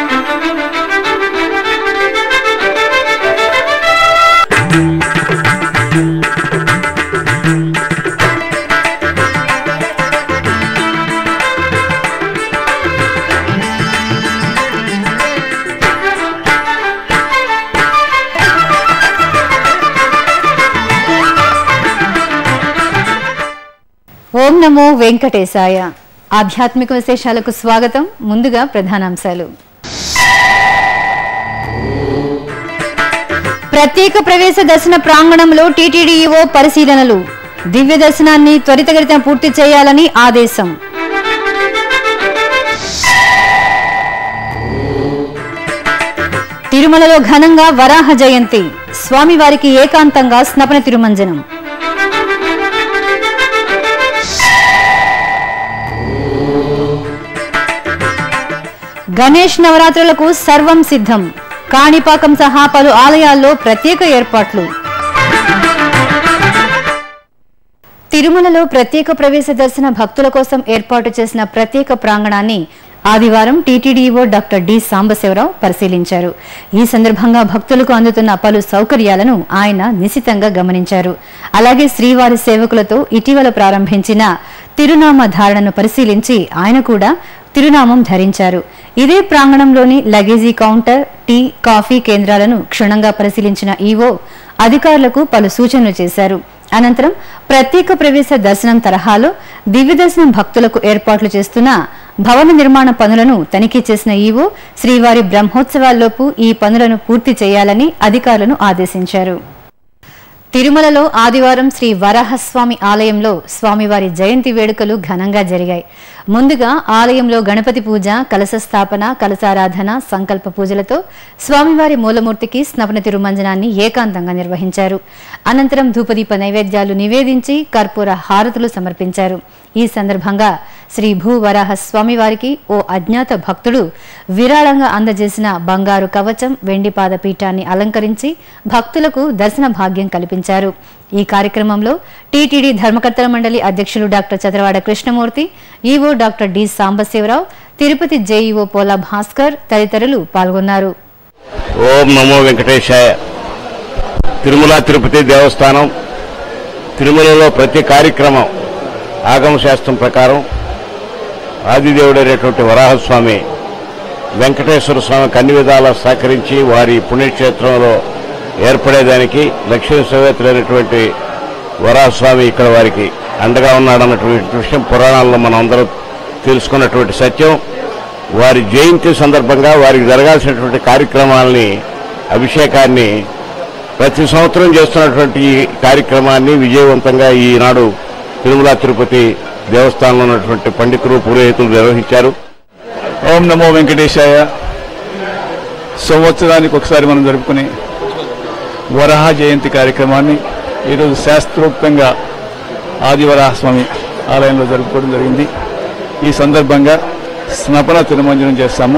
ఓం నమో వెంకటేశాయ ఆధ్యాత్మిక విశేషాలకు స్వాగతం ముందుగా ప్రధానాంశాలు ప్రత్యేక ప్రవేశ దర్శన ప్రాంగణంలో టీటీడీఓ పరిశీలనలు దివ్య దర్శనాన్ని త్వరితగతిన పూర్తి చేయాలని ఆదేశం తిరుమలలో ఘనంగా వరాహ జయంతి స్వామివారికి ఏకాంతంగా స్నపన తిరుమంజనం గణేష్ నవరాత్రులకు సర్వం సిద్ధం కాణిపాకం సహా పలు ఆలయాల్లో ప్రత్యేక ఏర్పాట్లు తిరుమలలో ప్రత్యేక ప్రవేశ దర్శన భక్తుల కోసం ఏర్పాటు చేసిన ప్రత్యేక ప్రాంగణాన్ని ఆదివారం టీటీడీఓ డాక్టర్ డి సాంబశివరావు పరిశీలించారు ఈ సందర్భంగా భక్తులకు అందుతున్న పలు సౌకర్యాలను ఆయన నిశితంగా గమనించారు అలాగే శ్రీవారి సేవకులతో ఇటీవల ప్రారంభించిన తిరునామ ధారణను పరిశీలించి ఆయన కూడా తిరునామం ధరించారు ఇదే ప్రాంగణంలోని లగేజీ కౌంటర్ టీ కాఫీ కేంద్రాలను క్షుణ్ణంగా పరిశీలించిన ఈవో అధికారులకు పలు సూచనలు చేశారు అనంతరం ప్రత్యేక ప్రవేశ దర్శనం తరహాలో దివ్య దర్శనం భక్తులకు ఏర్పాట్లు చేస్తున్న భవన నిర్మాణ పనులను తనిఖీ చేసిన ఈవో శ్రీవారి బ్రహ్మోత్సవాల్లోపు ఈ పనులను పూర్తి చేయాలని అధికారులను ఆదేశించారు తిరుమలలో ఆదివారం శ్రీ వరాహస్వామి ఆలయంలో స్వామివారి జయంతి వేడుకలు ఘనంగా జరిగాయి ముందుగా ఆలయంలో గణపతి పూజ కలశ స్థాపన కలశారాధన సంకల్ప పూజలతో స్వామివారి మూలమూర్తికి స్నపన తిరుమంజనాన్ని ఏకాంతంగా నిర్వహించారు అనంతరం ధూపదీప నైవేద్యాలు నివేదించి కర్పూర హారతులు సమర్పించారు ఈ సందర్భంగా శ్రీ భూవరాహ స్వామివారికి ఓ అజ్ఞాత భక్తుడు విరాళంగా అందజేసిన బంగారు కవచం వెండి పాద పీఠాన్ని అలంకరించి భక్తులకు దర్శన భాగ్యం కల్పించారు ఈ కార్యక్రమంలో టీటీడీ ధర్మకర్తల మండలి అధ్యక్షులు doctor Chandravada Krishnamurthy EO doctor D Sambasiva Rao Tirupati JEO Pola Bhaskar తదితరులు పాల్గొన్నారు ఓం నమో వెంకటేశాయ తిరుమల తిరుపతి దేవస్థానం తిరుమలలో ప్రతి కార్యక్రమం ఆగమ శాస్త్రం ప్రకారం ఆదిదేవుడైనటువంటి వరాహస్వామి వెంకటేశ్వర స్వామికి అన్ని విధాలా సహకరించి వారి పుణ్యక్షేత్రంలో ఏర్పడేదానికి లక్ష్మీ సవేతులైనటువంటి వరాహస్వామి ఇక్కడ వారికి అండగా ఉన్నాడన్నటువంటి విషయం పురాణాల్లో మనం అందరం తెలుసుకున్నటువంటి సత్యం వారి జయంతి సందర్భంగా వారికి జరగాల్సినటువంటి కార్యక్రమాలని అభిషేకాన్ని ప్రతి సంవత్సరం చేస్తున్నటువంటి ఈ కార్యక్రమాన్ని విజయవంతంగా ఈనాడు తిరుమల తిరుపతి దేవస్థానంలో ఉన్నటువంటి పండితులు పురోహితులు నిర్వహించారు ఓం నమో వెంకటేశాయ సంవత్సరానికి ఒకసారి మనం జరుపుకునే వరాహ జయంతి కార్యక్రమాన్ని ఈరోజు శాస్త్రోక్తంగా ఆదివరాహ స్వామి ఆలయంలో జరుపుకోవడం జరిగింది ఈ సందర్భంగా స్నపన తిరుమంజనం చేస్తాము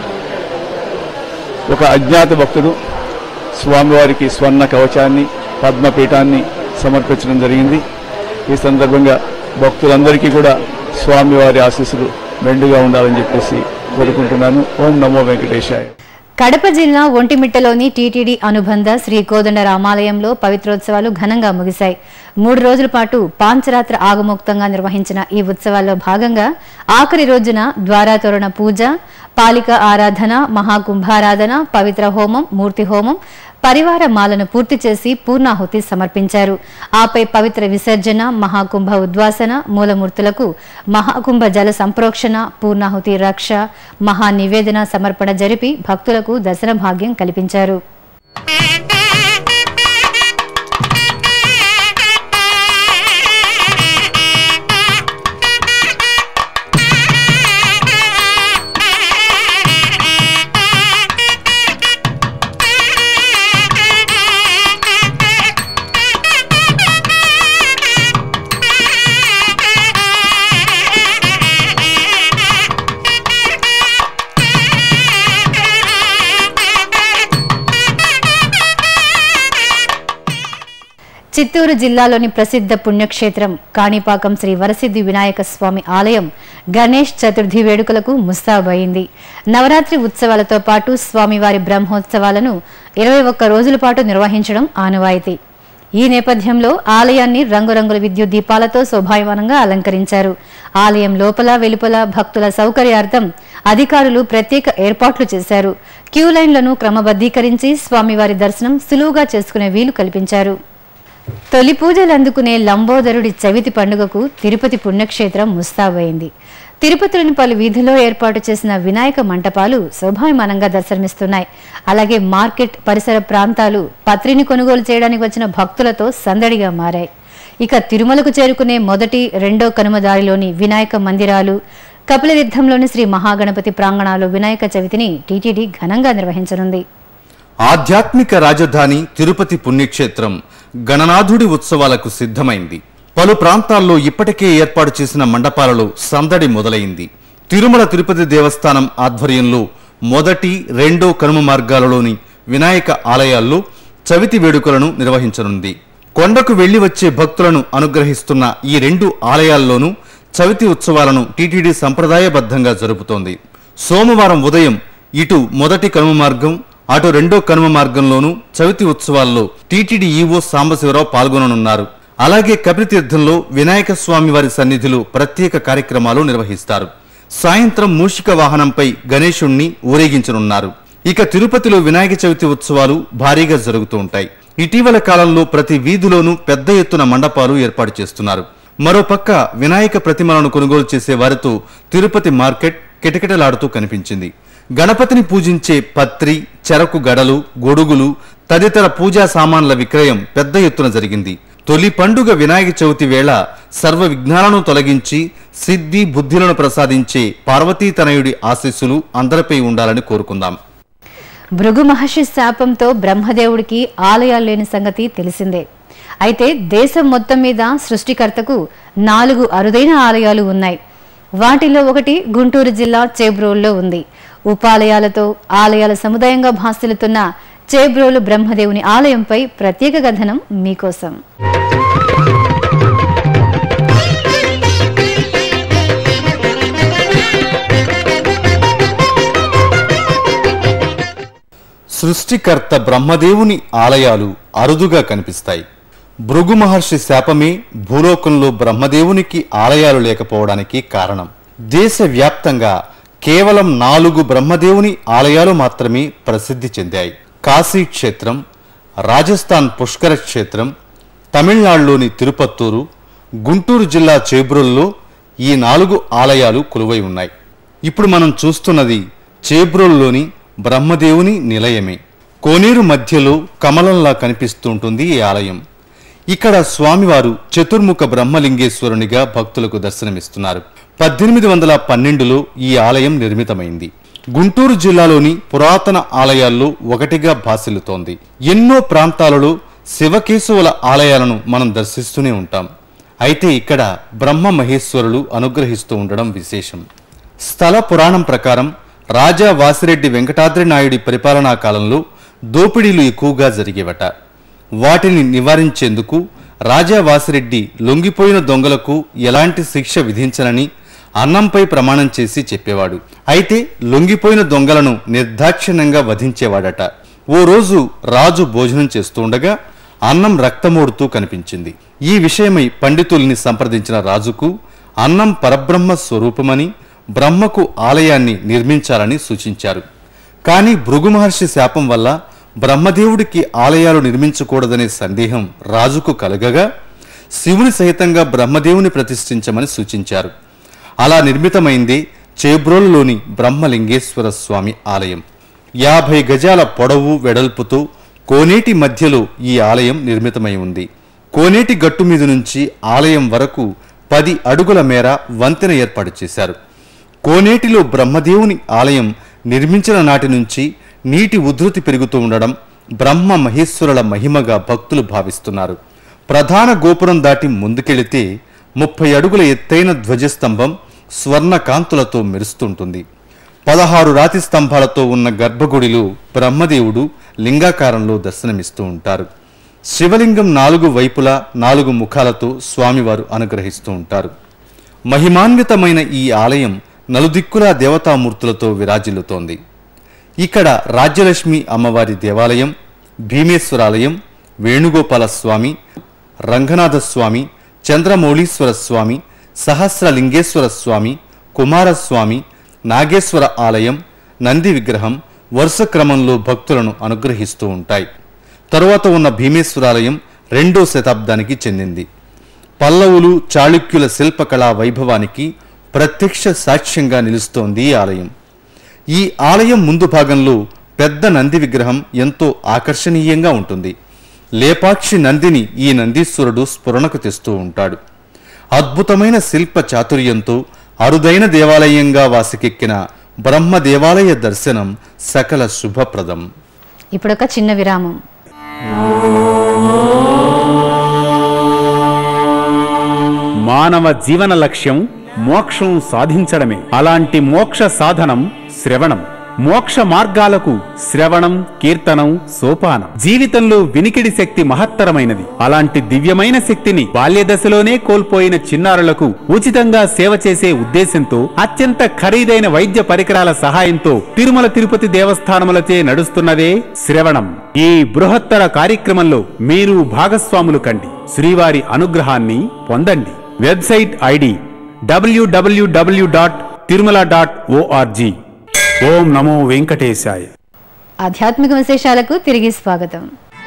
ఒక అజ్ఞాత భక్తుడు స్వామివారికి స్వర్ణ కవచాన్ని పద్మపీఠాన్ని సమర్పించడం జరిగింది ఈ సందర్భంగా భక్తులందరికీ కూడా స్వామివారి ఆశీస్సులు మెండుగా ఉండాలని చెప్పేసి కోరుకుంటున్నాను ఓం నమో వెంకటేశాయ కడప జిల్లా ఒంటిమిట్టలోని టీటీడీ అనుబంధ శ్రీ కోదండ రామాలయంలో పవిత్రోత్సవాలు ఘనంగా ముగిశాయి మూడు రోజుల పాటు పాంచరాత్ర ఆగమోక్తంగా నిర్వహించిన ఈ ఉత్సవాల్లో భాగంగా ఆఖరి రోజున ద్వారాతోరణ పూజ పాలిక ఆరాధన మహాకుంభారాధన పవిత్ర హోమం మూర్తి హోమం పరివార మాలను పూర్తి చేసి పూర్ణాహుతి సమర్పించారు ఆపై పవిత్ర విసర్జన మహాకుంభ ఉద్వాసన మూలమూర్తులకు మహాకుంభ జల సంప్రోక్షణ పూర్ణాహుతి రక్ష మహా నివేదన సమర్పణ జరిపి భక్తులకు దర్శన భాగ్యం కల్పించారు Thank you. చిత్తూరు జిల్లాలోని ప్రసిద్ధ పుణ్యక్షేత్రం కాణిపాకం శ్రీ వరసిద్ధి వినాయక స్వామి ఆలయం గణేష్ చతుర్థి వేడుకలకు ముస్తాబయింది నవరాత్రి ఉత్సవాలతో పాటు స్వామివారి బ్రహ్మోత్సవాలను ఇరవై ఒక్క రోజుల పాటు నిర్వహించడం ఆనవాయితీ ఈ నేపథ్యంలో ఆలయాన్ని రంగురంగుల విద్యుత్ దీపాలతో శోభాయమానంగా అలంకరించారు ఆలయం లోపల వెలుపల భక్తుల సౌకర్యార్థం అధికారులు ప్రత్యేక ఏర్పాట్లు చేశారు క్యూ లైన్లను క్రమబద్ధీకరించి స్వామివారి దర్శనం సులువుగా చేసుకునే వీలు కల్పించారు తొలి పూజలు అందుకునే లంబోదరుడి చవితి పండుగకు తిరుపతి పుణ్యక్షేత్రం ముస్తాబైంది తిరుపతిలోని పలు వీధుల్లో ఏర్పాటు చేసిన వినాయక మంటపాలు శోభాయమానంగా దర్శనమిస్తున్నాయి అలాగే మార్కెట్ పరిసర ప్రాంతాలు పత్రిని కొనుగోలు చేయడానికి వచ్చిన భక్తులతో సందడిగా మారాయి ఇక తిరుమలకు చేరుకునే మొదటి రెండో కనుమ దారిలోని వినాయక మందిరాలు కపిలతీర్థంలోని శ్రీ మహాగణపతి ప్రాంగణాలు వినాయక చవితిని టీటీడీ ఘనంగా నిర్వహించనుంది ఆధ్యాత్మిక రాజధాని తిరుపతి పుణ్యక్షేత్రం గణనాథుడి ఉత్సవాలకు సిద్ధమైంది పలు ప్రాంతాల్లో ఇప్పటికే ఏర్పాటు చేసిన మండపాలలో సందడి మొదలైంది తిరుమల తిరుపతి దేవస్థానం ఆధ్వర్యంలో మొదటి రెండో కనుమ మార్గాలలోని వినాయక ఆలయాల్లో చవితి వేడుకలను నిర్వహించనుంది కొండకు వెళ్లి వచ్చే భక్తులను అనుగ్రహిస్తున్న ఈ రెండు ఆలయాల్లోనూ చవితి ఉత్సవాలను టీటీడీ సంప్రదాయబద్ధంగా జరుపుతోంది సోమవారం ఉదయం ఇటు మొదటి కనుమ మార్గం అటు రెండో కనుమ మార్గంలోనూ చవితి ఉత్సవాల్లో టీటీడీ ఈవో సాంబశివరావు పాల్గొననున్నారు అలాగే కపిలతీర్థంలో వినాయక స్వామి వారి సన్నిధిలో ప్రత్యేక కార్యక్రమాలు నిర్వహిస్తారు సాయంత్రం మూషిక వాహనంపై గణేశుణ్ణి ఊరేగించనున్నారు ఇక తిరుపతిలో వినాయక చవితి ఉత్సవాలు భారీగా జరుగుతూ ఉంటాయి ఇటీవల కాలంలో ప్రతి వీధిలోనూ పెద్ద ఎత్తున మండపాలు ఏర్పాటు చేస్తున్నారు మరోపక్క వినాయక ప్రతిమలను కొనుగోలు చేసే వారితో తిరుపతి మార్కెట్ కిటకిటలాడుతూ కనిపించింది గణపతిని పూజించే పత్రి చెరకు గడలు గొడుగులు తదితర పూజా సామాన్ల విక్రయం పెద్ద ఎత్తున జరిగింది తొలి పండుగ వినాయక చవితి వేళ సర్వ విఘ్నాలను తొలగించి సిద్ధి బుద్ధిలను ప్రసాదించే పార్వతీ తనయుడి ఆశీస్సులు అందరిపై ఉండాలని కోరుకుందాం భృగు మహర్షి శాపంతో బ్రహ్మదేవుడికి ఆలయాలు లేని సంగతి తెలిసిందే అయితే దేశం మొత్తం మీద సృష్టికర్తకు నాలుగు అరుదైన ఆలయాలు ఉన్నాయి వాటిలో ఒకటి గుంటూరు జిల్లా చేబ్రోల్లో ఉంది ఉపాలయాలతో ఆలయాల సముదాయంగా భాసిల్లుతున్న చేబ్రోలు బ్రహ్మదేవుని ఆలయంపై ప్రత్యేక కథనం మీకోసం సృష్టికర్త బ్రహ్మదేవుని ఆలయాలు అరుదుగా కనిపిస్తాయి భృగు మహర్షి శాపమే భూలోకంలో బ్రహ్మదేవునికి ఆలయాలు లేకపోవడానికి కారణం దేశవ్యాప్తంగా కేవలం నాలుగు బ్రహ్మదేవుని ఆలయాలు మాత్రమే ప్రసిద్ధి చెందాయి కాశీ క్షేత్రం రాజస్థాన్ పుష్కర క్షేత్రం తమిళనాడులోని తిరుపత్తూరు గుంటూరు జిల్లా చేబ్రోల్లో ఈ నాలుగు ఆలయాలు కొలువై ఉన్నాయి ఇప్పుడు మనం చూస్తున్నది చేబ్రోల్లోని బ్రహ్మదేవుని నిలయమే కోనేరు మధ్యలో కమలంలా కనిపిస్తుంటుంది ఈ ఆలయం ఇక్కడ స్వామివారు చతుర్ముఖ బ్రహ్మలింగేశ్వరునిగా భక్తులకు దర్శనమిస్తున్నారు పద్దెనిమిది వందల పన్నెండులో ఈ ఆలయం నిర్మితమైంది గుంటూరు జిల్లాలోని పురాతన ఆలయాల్లో ఒకటిగా భాసిల్లుతోంది ఎన్నో ప్రాంతాలలో శివకేశవుల ఆలయాలను మనం దర్శిస్తూనే ఉంటాం అయితే ఇక్కడ బ్రహ్మ మహేశ్వరులు అనుగ్రహిస్తూ ఉండడం విశేషం స్థల పురాణం ప్రకారం రాజా వాసిరెడ్డి వెంకటాద్రి నాయుడి పరిపాలనా కాలంలో దోపిడీలు ఎక్కువగా జరిగేవట వాటిని నివారించేందుకు రాజా వాసిరెడ్డి లొంగిపోయిన దొంగలకు ఎలాంటి శిక్ష విధించనని అన్నంపై ప్రమాణం చేసి చెప్పేవాడు అయితే లొంగిపోయిన దొంగలను నిర్దాక్షిణ్యంగా వధించేవాడట ఓ రోజు రాజు భోజనం చేస్తూ ఉండగా అన్నం రక్తమోడుతూ కనిపించింది ఈ విషయమై పండితుల్ని సంప్రదించిన రాజుకు అన్నం పరబ్రహ్మ స్వరూపమని బ్రహ్మకు ఆలయాన్ని నిర్మించాలని సూచించారు కానీ భృగు మహర్షి శాపం వల్ల బ్రహ్మదేవుడికి ఆలయాలు నిర్మించకూడదనే సందేహం రాజుకు కలగగా శివుని సహితంగా బ్రహ్మదేవుని ప్రతిష్ఠించమని సూచించారు అలా నిర్మితమైంది చేబ్రోలులోని బ్రహ్మలింగేశ్వర స్వామి ఆలయం యాభై గజాల పొడవు వెడల్పుతో కోనేటి మధ్యలో ఈ ఆలయం నిర్మితమై ఉంది కోనేటి గట్టు మీద నుంచి ఆలయం వరకు పది అడుగుల మేర వంతెన ఏర్పాటు చేశారు కోనేటిలో బ్రహ్మదేవుని ఆలయం నిర్మించిన నాటి నుంచి నీటి ఉధృతి పెరుగుతూ ఉండడం బ్రహ్మ మహేశ్వరుల మహిమగా భక్తులు భావిస్తున్నారు ప్రధాన గోపురం దాటి ముందుకెళితే ముప్పై అడుగుల ఎత్తైన ధ్వజస్తంభం స్వర్ణ కాంతులతో మెరుస్తుంటుంది పదహారు రాతి స్తంభాలతో ఉన్న గర్భగుడిలో బ్రహ్మదేవుడు లింగాకారంలో దర్శనమిస్తూ ఉంటారు శివలింగం నాలుగు వైపులా నాలుగు ముఖాలతో స్వామివారు అనుగ్రహిస్తూ ఉంటారు మహిమాన్వితమైన ఈ ఆలయం నలుదిక్కులా దేవతామూర్తులతో విరాజిల్లుతోంది ఇక్కడ రాజ్యలక్ష్మి అమ్మవారి దేవాలయం భీమేశ్వరాలయం వేణుగోపాల స్వామి రంగనాథ స్వామి చంద్రమౌళీశ్వర స్వామి సహస్రలింగేశ్వర స్వామి కుమారస్వామి నాగేశ్వర ఆలయం నంది విగ్రహం వరుస క్రమంలో భక్తులను అనుగ్రహిస్తూ ఉంటాయి తరువాత ఉన్న భీమేశ్వరాలయం రెండో శతాబ్దానికి చెందింది పల్లవులు చాళుక్యుల శిల్పకళా వైభవానికి ప్రత్యక్ష సాక్ష్యంగా నిలుస్తోంది ఈ ఆలయం ఈ ఆలయం ముందు భాగంలో పెద్ద నంది విగ్రహం ఎంతో ఆకర్షణీయంగా ఉంటుంది లేపాక్షి నందిని ఈ నందీశ్వరుడు స్ఫురణకు తెస్తూ ఉంటాడు అద్భుతమైన శిల్ప చాతుర్యంతో అరుదైన దేవాలయంగా వాసికెక్కిన బ్రహ్మ దేవాలయ దర్శనం సకల శుభప్రదం ఇప్పుడొక చిన్న విరామం మానవ జీవన లక్ష్యం మోక్షం సాధించడమే అలాంటి మోక్ష సాధనం శ్రవణం మోక్ష మార్గాలకు శ్రవణం కీర్తనం సోపానం జీవితంలో వినికిడి శక్తి మహత్తరమైనది అలాంటి దివ్యమైన శక్తిని బాల్య దశలోనే కోల్పోయిన చిన్నారులకు ఉచితంగా సేవ చేసే ఉద్దేశంతో అత్యంత ఖరీదైన వైద్య పరికరాల సహాయంతో తిరుమల తిరుపతి దేవస్థానములచే నడుస్తున్నదే శ్రవణం ఈ బృహత్తర కార్యక్రమంలో మీరు భాగస్వాములు కండి శ్రీవారి అనుగ్రహాన్ని పొందండి website ID W W W dot Tirumala dot O R G ఓం నమో వెంకటేశాయ ఆధ్యాత్మిక విశేషాలకు తిరిగి స్వాగతం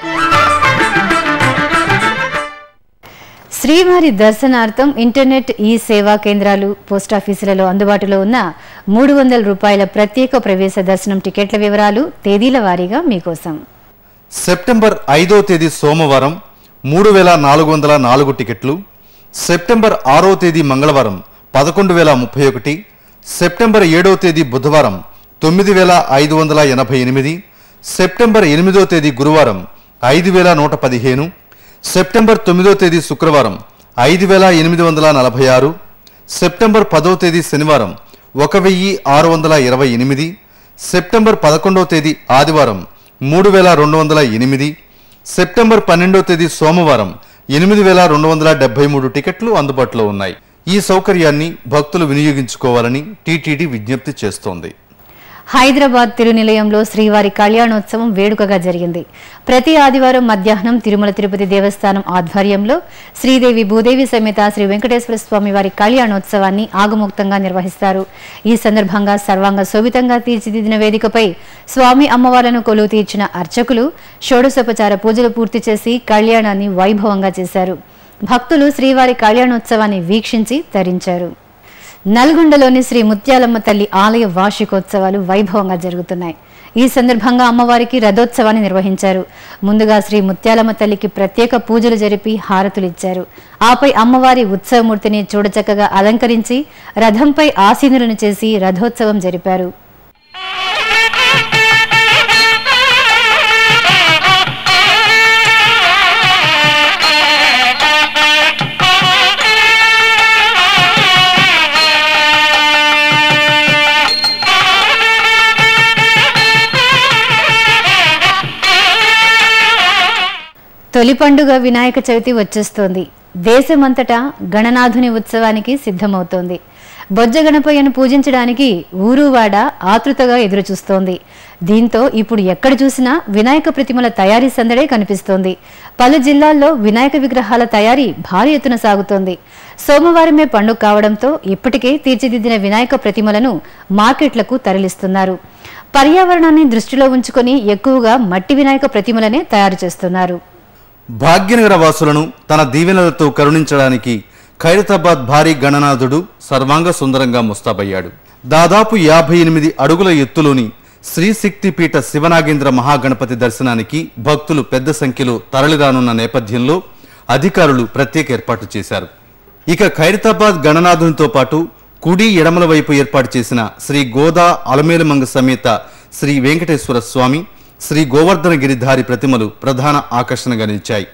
శ్రీవారి దర్శనార్థం ఇంటర్నెట్ ఈ సేవా కేంద్రాలు పోస్టాఫీసులలో అందుబాటులో ఉన్న మూడు వందల రూపాయల ప్రత్యేక ప్రవేశ దర్శనం టికెట్ల వివరాలు తేదీల వారీగా మీకోసం సెప్టెంబర్ ఐదో తేదీ సోమవారం మూడు వేల నాలుగు వందల నాలుగు టికెట్లు సెప్టెంబర్ ఆరో తేదీ మంగళవారం పదకొండు వేల ముప్పై ఒకటి సెప్టెంబర్ ఏడో తేదీ బుధవారం తొమ్మిది వేల ఐదు వందల ఎనభై ఎనిమిది సెప్టెంబర్ ఎనిమిదో తేదీ గురువారం ఐదు వేల నూట పదిహేను సెప్టెంబర్ తొమ్మిదో తేదీ శుక్రవారం ఐదు వేల ఎనిమిది వందల నలభై ఆరు సెప్టెంబర్ పదో తేదీ శనివారం ఒక వెయ్యి ఆరు వందల ఇరవై ఎనిమిది సెప్టెంబర్ పదకొండవ తేదీ ఆదివారం మూడు వేల రెండు వందల ఎనిమిది సెప్టెంబర్ పన్నెండవ తేదీ సోమవారం ఎనిమిది వేల రెండు వందల డెబ్బై మూడు టికెట్లు అందుబాటులో ఉన్నాయి ఈ సౌకర్యాన్ని భక్తులు వినియోగించుకోవాలని టీటీడీ విజ్ఞప్తి చేస్తోంది హైదరాబాద్ తిరునిలయంలో శ్రీవారి కళ్యాణోత్సవం వేడుకగా జరిగింది ప్రతి ఆదివారం మధ్యాహ్నం తిరుమల తిరుపతి దేవస్థానం ఆధ్వర్యంలో శ్రీదేవి భూదేవి సమేత శ్రీ వెంకటేశ్వర స్వామి వారి కళ్యాణోత్సవాన్ని ఆగముక్తంగా నిర్వహిస్తారు ఈ సందర్భంగా సర్వాంగ శోభితంగా తీర్చిదిద్దిన వేదికపై స్వామి అమ్మవార్లను కొలువు తీర్చిన అర్చకులు షోడశోపచార పూజలు పూర్తి చేసి కళ్యాణాన్ని వైభవంగా చేశారు భక్తులు శ్రీవారి కళ్యాణోత్సవాన్ని వీక్షించి తరించారు నల్గొండలోని శ్రీ ముత్యాలమ్మ తల్లి ఆలయ వార్షికోత్సవాలు వైభవంగా జరుగుతున్నాయి ఈ సందర్భంగా అమ్మవారికి రథోత్సవాన్ని నిర్వహించారు ముందుగా శ్రీ ముత్యాలమ్మ తల్లికి ప్రత్యేక పూజలు జరిపి హారతులిచ్చారు ఆపై అమ్మవారి ఉత్సవమూర్తిని చూడచక్కగా అలంకరించి రథంపై ఆసీనులను చేసి రథోత్సవం జరిపారు తొలి పండుగ వినాయక చవితి వచ్చేస్తోంది దేశమంతటా గణనాథుని ఉత్సవానికి సిద్ధమవుతోంది బొజ్జ గణపయ్యను పూజించడానికి ఊరువాడ ఆతృతగా ఎదురుచూస్తోంది దీంతో ఇప్పుడు ఎక్కడ చూసినా వినాయక ప్రతిమల తయారీ సందడే కనిపిస్తోంది పలు జిల్లాల్లో వినాయక విగ్రహాల తయారీ భారీ ఎత్తున సాగుతోంది సోమవారమే పండుగ కావడంతో ఇప్పటికే తీర్చిదిద్దిన వినాయక ప్రతిమలను మార్కెట్లకు తరలిస్తున్నారు పర్యావరణాన్ని దృష్టిలో ఉంచుకొని ఎక్కువగా మట్టి వినాయక ప్రతిమలనే తయారు చేస్తున్నారు భాగ్యనగర వాసులను తన దీవెనలతో కరుణించడానికి ఖైరతాబాద్ భారీ గణనాథుడు సర్వాంగ సుందరంగా ముస్తాబయ్యాడు దాదాపు యాభై ఎనిమిది అడుగుల ఎత్తులోని శ్రీశక్తిపీఠ శివనాగేంద్ర మహాగణపతి దర్శనానికి భక్తులు పెద్ద సంఖ్యలో తరలిరానున్న నేపథ్యంలో అధికారులు ప్రత్యేక ఏర్పాటు చేశారు ఇక ఖైరతాబాద్ గణనాథునితో పాటు కుడి ఎడమల వైపు ఏర్పాటు చేసిన శ్రీ గోదా అలమేలుమంగ సమేత శ్రీ వెంకటేశ్వర స్వామి శ్రీ గోవర్ధన గిరిధారి ప్రతిమలు ప్రధాన ఆకర్షణగా నిలిచాయి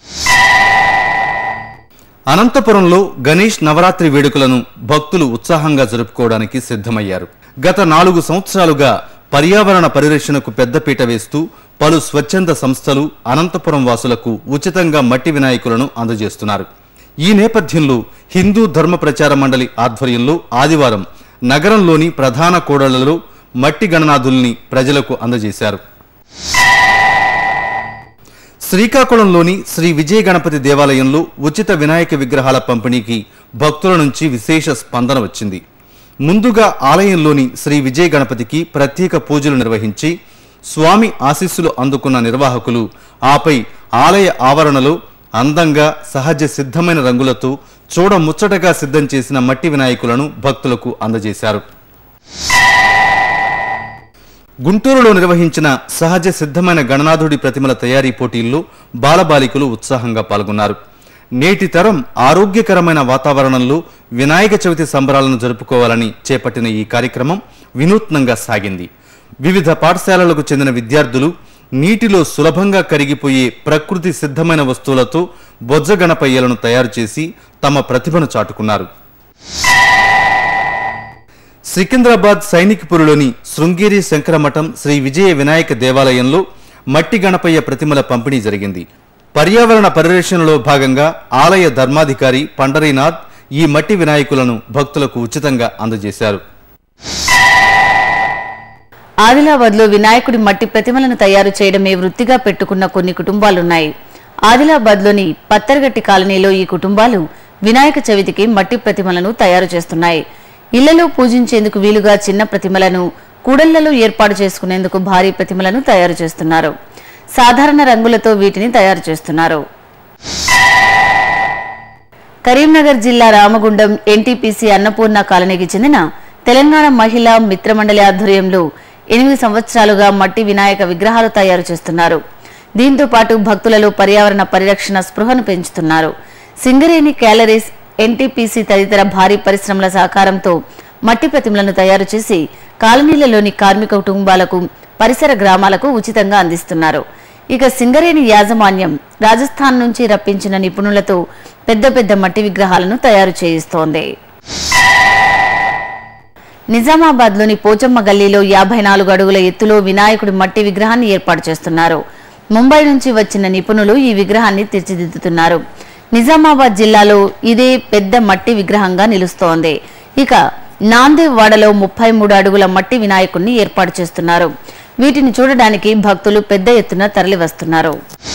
అనంతపురంలో గణేష్ నవరాత్రి వేడుకలను భక్తులు ఉత్సాహంగా జరుపుకోవడానికి సిద్ధమయ్యారు గత నాలుగు సంవత్సరాలుగా పర్యావరణ పరిరక్షణకు పెద్దపీట వేస్తూ పలు స్వచ్ఛంద సంస్థలు అనంతపురం వాసులకు ఉచితంగా మట్టి వినాయకులను అందజేస్తున్నారు ఈ నేపథ్యంలో హిందూ ధర్మ ప్రచార మండలి ఆధ్వర్యంలో ఆదివారం నగరంలోని ప్రధాన కూడళ్లలో మట్టి గణనాథుల్ని ప్రజలకు అందజేశారు శ్రీకాకుళంలోని శ్రీ విజయ గణపతి దేవాలయంలో ఉచిత వినాయక విగ్రహాల పంపిణీకి భక్తుల నుంచి విశేష స్పందన వచ్చింది ముందుగా ఆలయంలోని శ్రీ విజయ గణపతికి ప్రత్యేక పూజలు నిర్వహించి స్వామి ఆశీస్సులు అందుకున్న నిర్వాహకులు ఆపై ఆలయ ఆవరణలో అందంగా సహజ సిద్ధమైన రంగులతో చూడ ముచ్చటగా సిద్ధం చేసిన మట్టి వినాయకులను భక్తులకు అందజేశారు గుంటూరులో నిర్వహించిన సహజ సిద్ధమైన గణనాథుడి ప్రతిమల తయారీ పోటీల్లో బాలబాలికలు ఉత్సాహంగా పాల్గొన్నారు నేటి తరం ఆరోగ్యకరమైన వాతావరణంలో వినాయక చవితి సంబరాలను జరుపుకోవాలని చేపట్టిన ఈ కార్యక్రమం వినూత్నంగా సాగింది వివిధ పాఠశాలలకు చెందిన విద్యార్థులు నీటిలో సులభంగా కరిగిపోయే ప్రకృతి సిద్ధమైన వస్తువులతో బొజ్జ గణపయ్యలను తయారు చేసి తమ ప్రతిభను చాటుకున్నారు సికింద్రాబాద్ సైనిక్పురిలోని శృంగేరి శంకరమఠం శ్రీ విజయ వినాయక దేవాలయంలో మట్టి గణపయ్య ప్రతిమల పంపిణీ జరిగింది పర్యావరణ పరిరక్షణలో భాగంగా ఆలయ ధర్మాధికారి పండరీనాథ్ ఈ మట్టి వినాయకులను భక్తులకు ఉచితంగా అందజేశారు ఆదిలాబాద్ లో వినాయకుడి మట్టి ప్రతిమలను తయారు చేయడమే వృత్తిగా పెట్టుకున్న కొన్ని కుటుంబాలున్నాయి ఆదిలాబాద్ లోని పత్తరగట్టి కాలనీలో ఈ కుటుంబాలు వినాయక చవితికి మట్టి ప్రతిమలను తయారు చేస్తున్నాయి ఇళ్లలో పూజించేందుకు వీలుగా చిన్న ప్రతిమలను కూడళ్లలో ఏర్పాటు చేసుకునేందుకు భారీ ప్రతిమలను తయారు చేస్తున్నారు సాధారణ రంగులతో వీటిని తయారు చేస్తున్నారు కరీంనగర్ జిల్లా రామగుండం ఎన్టీపీసీ అన్నపూర్ణ కాలనీకి చెందిన తెలంగాణ మహిళా మిత్రమండలి ఆధ్వర్యంలో ఎనిమిది సంవత్సరాలుగా మట్టి వినాయక విగ్రహాలు తయారు చేస్తున్నారు దీంతో పాటు భక్తులలో పర్యావరణ పరిరక్షణ స్పృహను పెంచుతున్నారు సింగరేణి క్యాలరీస్ ఎన్టీపీసీ తదితర భారీ పరిశ్రమల సహకారంతో మట్టి ప్రతిమలను తయారు చేసి కాలనీలలోని కార్మిక కుటుంబాలకు పరిసర గ్రామాలకు ఉచితంగా అందిస్తున్నారు ఇక సింగరేణి యాజమాన్యం రాజస్థాన్ నుంచి రప్పించిన నిపుణులతో పెద్ద పెద్ద మట్టి విగ్రహాలను తయారు చేయిస్తోంది నిజామాబాద్ లోని పోచమ్మ గల్లీలో యాభై నాలుగు అడుగుల ఎత్తులో వినాయకుడి మట్టి విగ్రహాన్ని ఏర్పాటు చేస్తున్నారు ముంబై నుంచి వచ్చిన నిపుణులు ఈ విగ్రహాన్ని తీర్చిదిద్దుతున్నారు నిజామాబాద్ జిల్లాలో ఇదే పెద్ద మట్టి విగ్రహంగా నిలుస్తోంది ఇక నాందేవ్ వాడలో ముప్పై మూడు అడుగుల మట్టి వినాయకుడిని ఏర్పాటు చేస్తున్నారు వీటిని చూడడానికి భక్తులు పెద్ద ఎత్తున తరలివస్తున్నారు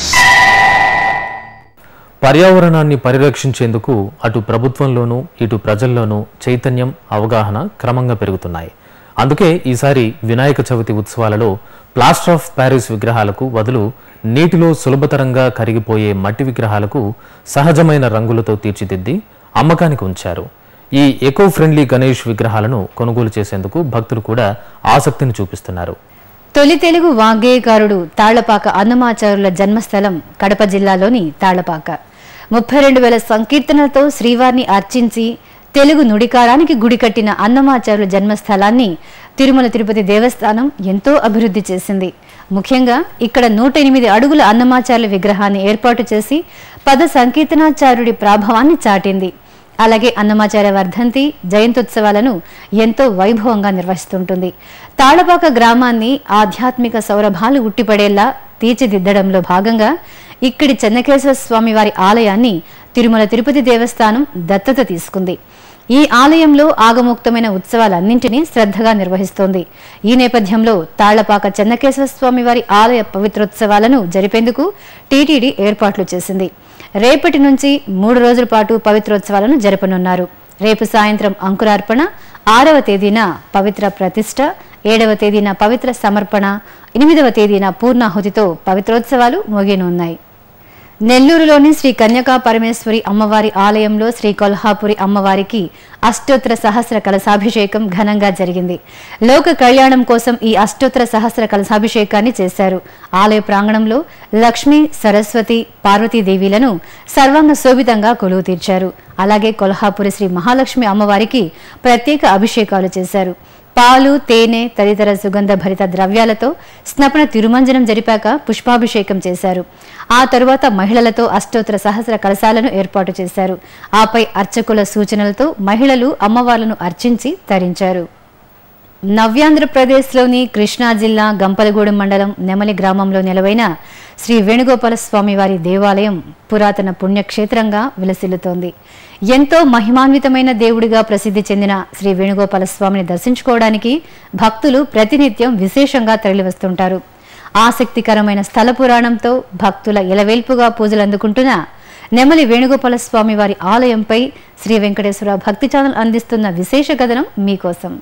పర్యావరణాన్ని పరిరక్షించేందుకు అటు ప్రభుత్వంలోనూ ఇటు ప్రజల్లోనూ చైతన్యం అవగాహన క్రమంగా పెరుగుతున్నాయి అందుకే ఈసారి వినాయక చవితి ఉత్సవాలలో ప్లాస్టర్ ఆఫ్ ప్యారిస్ విగ్రహాలకు బదులు నీటిలో సులభతరంగా కరిగిపోయే మట్టి విగ్రహాలకు సహజమైన రంగులతో తీర్చిదిద్ది అమ్మకానికి ఉంచారు ఈ ఎకో ఫ్రెండ్లీ గణేష్ విగ్రహాలను కొనుగోలు చేసేందుకు భక్తులు కూడా ఆసక్తిని చూపిస్తున్నారు తొలి తెలుగు వాగ్గేయకారుడు తాళ్లపాక అన్నమాచారుల జన్మస్థలం కడప జిల్లాలోని తాళ్లపాక ముప్పై రెండు వేల సంకీర్తనలతో శ్రీవారిని అర్చించి తెలుగు నుడికారానికి గుడి కట్టిన అన్నమాచారుల జన్మస్థలాన్ని తిరుమల తిరుపతి దేవస్థానం ఎంతో అభివృద్ధి చేసింది ముఖ్యంగా ఇక్కడ నూట ఎనిమిది అడుగుల అన్నమాచార్యుల విగ్రహాన్ని ఏర్పాటు చేసి పద సంకీర్తనాచార్యుడి ప్రాభవాన్ని చాటింది అలాగే అన్నమాచార్య వర్ధంతి జయంత్యుత్సవాలను ఎంతో వైభవంగా నిర్వహిస్తుంటుంది తాళపాక గ్రామాన్ని ఆధ్యాత్మిక సౌరభాలు ఉట్టిపడేలా తీర్చిదిద్దడంలో భాగంగా ఇక్కడి చెన్నకేశ్వర స్వామి వారి ఆలయాన్ని తిరుమల తిరుపతి దేవస్థానం దత్తత తీసుకుంది ఈ ఆలయంలో ఆగముక్తమైన ఉత్సవాలన్నింటినీ శ్రద్ధగా నిర్వహిస్తోంది ఈ నేపథ్యంలో తాళ్లపాక చెన్నకేశ్వర స్వామి వారి ఆలయ పవిత్రోత్సవాలను జరిపేందుకు టీటీడీ ఏర్పాట్లు చేసింది రేపటి నుంచి మూడు రోజుల పాటు పవిత్రోత్సవాలను జరపనున్నారు రేపు సాయంత్రం అంకురార్పణ ఆరవ తేదీన పవిత్ర ప్రతిష్ట ఏడవ తేదీన పవిత్ర సమర్పణ ఎనిమిదవ తేదీన పూర్ణాహుతితో పవిత్రోత్సవాలు ముగియనున్నాయి నెల్లూరులోని శ్రీ కన్యకా పరమేశ్వరి అమ్మవారి ఆలయంలో శ్రీ కొల్హాపురి అమ్మవారికి అష్టోత్తర సహస్ర కలశాభిషేకం ఘనంగా జరిగింది లోక కళ్యాణం కోసం ఈ అష్టోత్తర సహస్ర కలశాభిషేకాన్ని చేశారు ఆలయ ప్రాంగణంలో లక్ష్మి సరస్వతి పార్వతీదేవిలను సర్వాంగ శోభితంగా కొలువు తీర్చారు అలాగే కొల్హాపురి శ్రీ మహాలక్ష్మి అమ్మవారికి ప్రత్యేక అభిషేకాలు చేశారు పాలు తేనె తదితర సుగంధ భరిత ద్రవ్యాలతో స్నపన తిరుమంజనం జరిపాక పుష్పాభిషేకం చేశారు ఆ తరువాత మహిళలతో అష్టోత్తర సహస్ర కలశాలను ఏర్పాటు చేశారు ఆపై అర్చకుల సూచనలతో మహిళలు అమ్మవార్లను అర్చించి తరించారు నవ్యాంధ్రప్రదేశ్లోని కృష్ణా జిల్లా గంపలగూడెం మండలం నెమలి గ్రామంలో నెలవైన శ్రీ వేణుగోపాల స్వామి వారి దేవాలయం పురాతన పుణ్యక్షేత్రంగా విలసిల్లుతోంది ఎంతో మహిమాన్వితమైన దేవుడిగా ప్రసిద్ధి చెందిన శ్రీ వేణుగోపాల స్వామిని దర్శించుకోవడానికి భక్తులు ప్రతినిత్యం విశేషంగా తరలివస్తుంటారు ఆసక్తికరమైన స్థల పురాణంతో భక్తుల ఇలవేల్పుగా పూజలు అందుకుంటున్న నెమలి వేణుగోపాల స్వామి వారి ఆలయంపై శ్రీ వెంకటేశ్వర భక్తి ఛానల్ అందిస్తున్న విశేష కథనం మీకోసం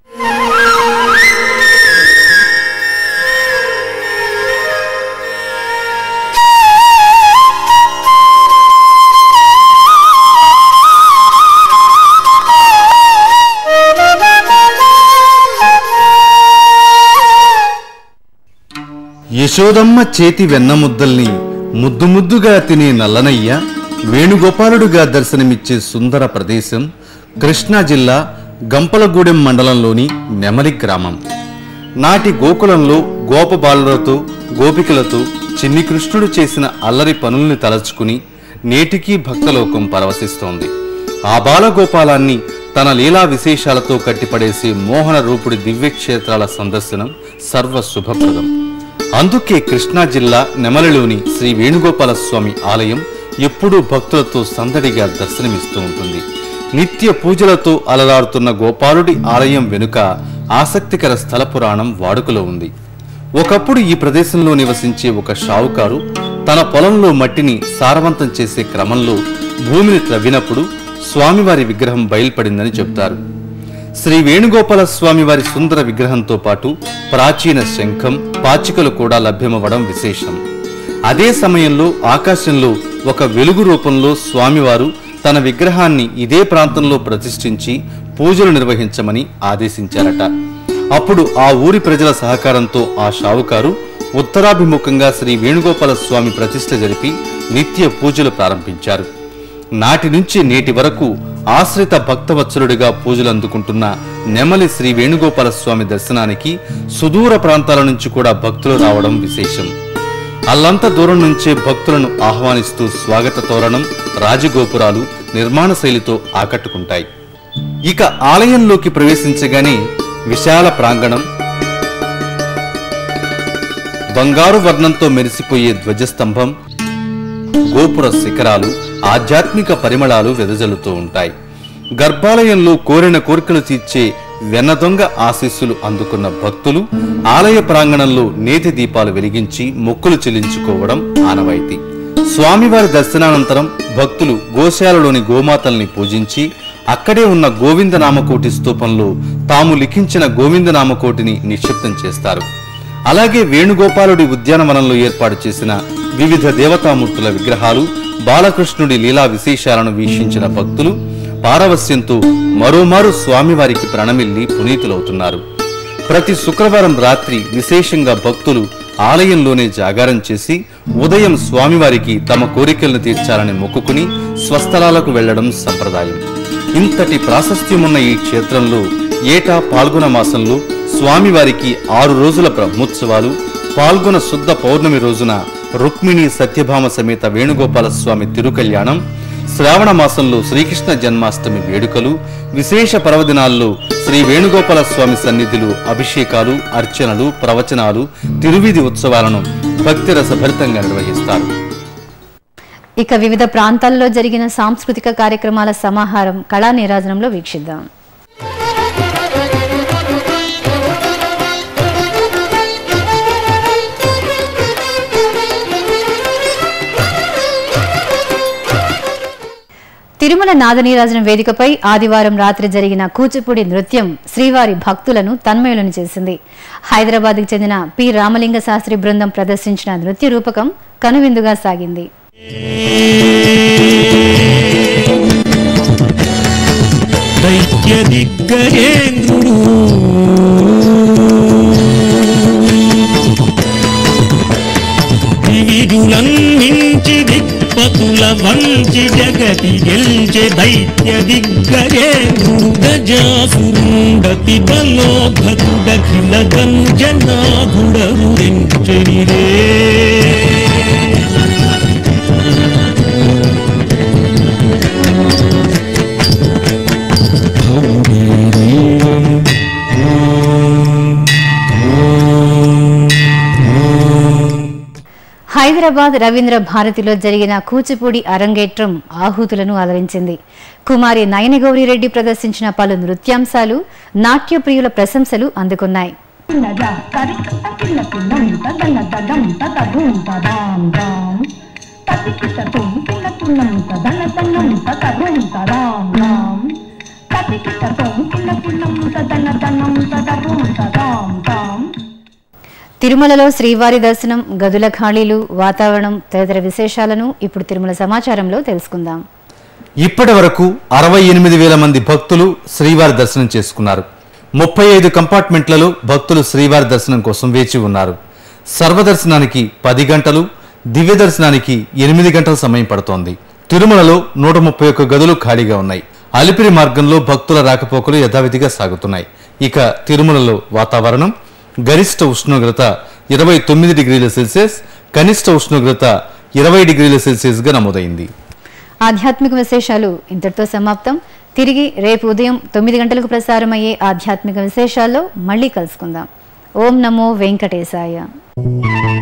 యశోదమ్మ చేతి వెన్నముద్దల్ని ముద్దు ముద్దుగా తినే నల్లనయ్య వేణుగోపాలుడుగా దర్శనమిచ్చే సుందర ప్రదేశం కృష్ణా జిల్లా గంపలగూడెం మండలంలోని నెమలి గ్రామం నాటి గోకులంలో గోపబాలులతో గోపికలతో చిన్ని కృష్ణుడు చేసిన అల్లరి పనుల్ని తలచుకుని నేటికీ భక్తలోకం పరవశిస్తోంది ఆ బాలగోపాలాన్ని తన లీలా విశేషాలతో కట్టిపడేసే మోహన రూపుడి దివ్యక్షేత్రాల సందర్శనం సర్వ శుభప్రదం అందుకే కృష్ణా జిల్లా నెమలిలోని శ్రీ వేణుగోపాల స్వామి ఆలయం ఎప్పుడూ భక్తులతో సందడిగా దర్శనమిస్తూ ఉంటుంది నిత్య పూజలతో అలరాడుతున్న గోపాలుడి ఆలయం వెనుక ఆసక్తికర స్థల పురాణం వాడుకలో ఉంది ఒకప్పుడు ఈ ప్రదేశంలో నివసించే ఒక షావుకారు తన పొలంలో మట్టిని సారవంతం చేసే క్రమంలో భూమిని త్రవ్వినప్పుడు స్వామివారి విగ్రహం బయల్పడిందని చెబుతారు శ్రీ వేణుగోపాల స్వామి వారి సుందర విగ్రహంతో పాటు ప్రాచీన శంఖం పాచికలు కూడా లభ్యమవ్వడం విశేషం అదే సమయంలో ఆకాశంలో ఒక వెలుగు రూపంలో స్వామివారు తన విగ్రహాన్ని ఇదే ప్రాంతంలో ప్రతిష్ఠించి పూజలు నిర్వహించమని ఆదేశించారట అప్పుడు ఆ ఊరి ప్రజల సహకారంతో ఆ షావుకారు ఉత్తరాభిముఖంగా శ్రీ వేణుగోపాల స్వామి ప్రతిష్ఠ జరిపి నిత్య పూజలు ప్రారంభించారు నాటి నుంచి నేటి వరకు ఆశ్రిత భక్తవత్సలుడిగా పూజలు అందుకుంటున్న నెమలి శ్రీ వేణుగోపాల స్వామి దర్శనానికి సుదూర ప్రాంతాల నుంచి కూడా భక్తులు రావడం విశేషం అల్లంత దూరం నుంచే భక్తులను ఆహ్వానిస్తూ స్వాగత తోరణం రాజగోపురాలు నిర్మాణ శైలితో ఆకట్టుకుంటాయి ఇక ఆలయంలోకి ప్రవేశించగానే విశాల ప్రాంగణం బంగారు వర్ణంతో మెరిసిపోయే ధ్వజస్తంభం గోపుర శిఖరాలు ఆధ్యాత్మిక పరిమళాలు వెదజల్లుతూ ఉంటాయి గర్భాలయంలో కోరిన కోరికలు తీర్చే వెన్నదొంగ ఆశీస్సులు అందుకున్న భక్తులు ఆలయ ప్రాంగణంలో నేతి దీపాలు వెలిగించి మొక్కులు చెల్లించుకోవడం ఆనవాయితీ స్వామివారి దర్శనానంతరం భక్తులు గోశాలలోని గోమాతల్ని పూజించి అక్కడే ఉన్న గోవిందనామకోటి స్తూపంలో తాము లిఖించిన గోవిందనామకోటిని నిక్షిప్తం చేస్తారు అలాగే వేణుగోపాలుడి ఉద్యానవనంలో ఏర్పాటు చేసిన వివిధ దేవతామూర్తుల విగ్రహాలు బాలకృష్ణుడి లీలా విశేషాలను వీక్షించిన భక్తులు పారవస్యంతో మరోమారు స్వామివారికి ప్రణమిల్లి పునీతులవుతున్నారు ప్రతి శుక్రవారం రాత్రి విశేషంగా భక్తులు ఆలయంలోనే జాగారం చేసి ఉదయం స్వామివారికి తమ కోరికలను తీర్చాలని మొక్కుకుని స్వస్థలాలకు వెళ్లడం సంప్రదాయం ఇంతటి ప్రాశస్త్యమున్న ఈ క్షేత్రంలో ఏటా పాల్గొన మాసంలో స్వామివారికి ఆరు రోజుల బ్రహ్మోత్సవాలు పాల్గొన శుద్ధ పౌర్ణమి రోజున రుక్మిణి సత్యభామ సమేత వేణుగోపాల స్వామి తిరుకల్యాణం శ్రావణ మాసంలో శ్రీకృష్ణ జన్మాష్టమి వేడుకలు విశేష పర్వదినాల్లో శ్రీ వేణుగోపాల స్వామి సన్నిధులు అభిషేకాలు అర్చనలు ప్రవచనాలు తిరువిధి ఉత్సవాలను భక్తిరసభరితంగా నిర్వహిస్తారు ఇక వివిధ ప్రాంతాల్లో జరిగిన సాంస్కృతిక కార్యక్రమాల సమాహారం కళా నీరాజనంలో వీక్షిద్దాం తిరుమల నాదనీరాజనం వేదికపై ఆదివారం రాత్రి జరిగిన కూచిపూడి నృత్యం శ్రీవారి భక్తులను తన్మయులను చేసింది హైదరాబాద్కు చెందిన పి రామలింగ శాస్త్రి బృందం ప్రదర్శించిన నృత్య రూపకం కనువిందుగా సాగింది దైత్య దిగ్గజేంద్రుడు వివిధులన్నించి దిక్పతుల వంచి జగతి గెల్చె దైత్య దిగ్గజేంద్రుడు గజాసురుండతి బలోభతుడఖిల గంజనాథుడరు రే ఓం హైదరాబాద్ రవీంద్ర భారతిలో జరిగిన కూచిపూడి అరంగేట్రం ఆహుతులను అలరించింది కుమారి నయనగౌరి రెడ్డి ప్రదర్శించిన పలు నృత్యాంశాలు నాట్య ప్రియుల ప్రశంసలు అందుకున్నాయి తిరుమలలో శ్రీవారి దర్శనం గదుల ఖాళీలు వాతావరణం తదితర విశేషాలను ఇప్పుడు తిరుమల సమాచారంలో తెలుసుకుందాం ఇప్పటి వరకు అరవై ఎనిమిది వేల మంది భక్తులు శ్రీవారి దర్శనం చేసుకున్నారు ముప్పై ఐదు కంపార్ట్మెంట్లలో భక్తులు శ్రీవారి దర్శనం కోసం వేచి ఉన్నారు సర్వదర్శనానికి పది గంటలు దివ్య దర్శనానికి ఎనిమిది గంటల సమయం పడుతోంది తిరుమలలో నూట ముప్పై ఒక్క గదులు ఖాళీగా ఉన్నాయి అలిపిరి మార్గంలో భక్తుల రాకపోకలు యథావిధిగా సాగుతున్నాయి ఇక తిరుమలలో వాతావరణం గరిష్ట ఉష్ణోగ్రత ఇరవై తొమ్మిది డిగ్రీల సెల్సియస్ కనిష్ట ఉష్ణోగ్రత ఇరవై డిగ్రీల సెల్సియస్ గా నమోదైంది ఆధ్యాత్మిక విశేషాలు ఇంతటితో సమాప్తం తిరిగి రేపు ఉదయం తొమ్మిది గంటలకు ప్రసారమయ్యే ఆధ్యాత్మిక విశేషాల్లో మళ్ళీ కలుసుకుందాం ఓం నమో వెంకటేశాయ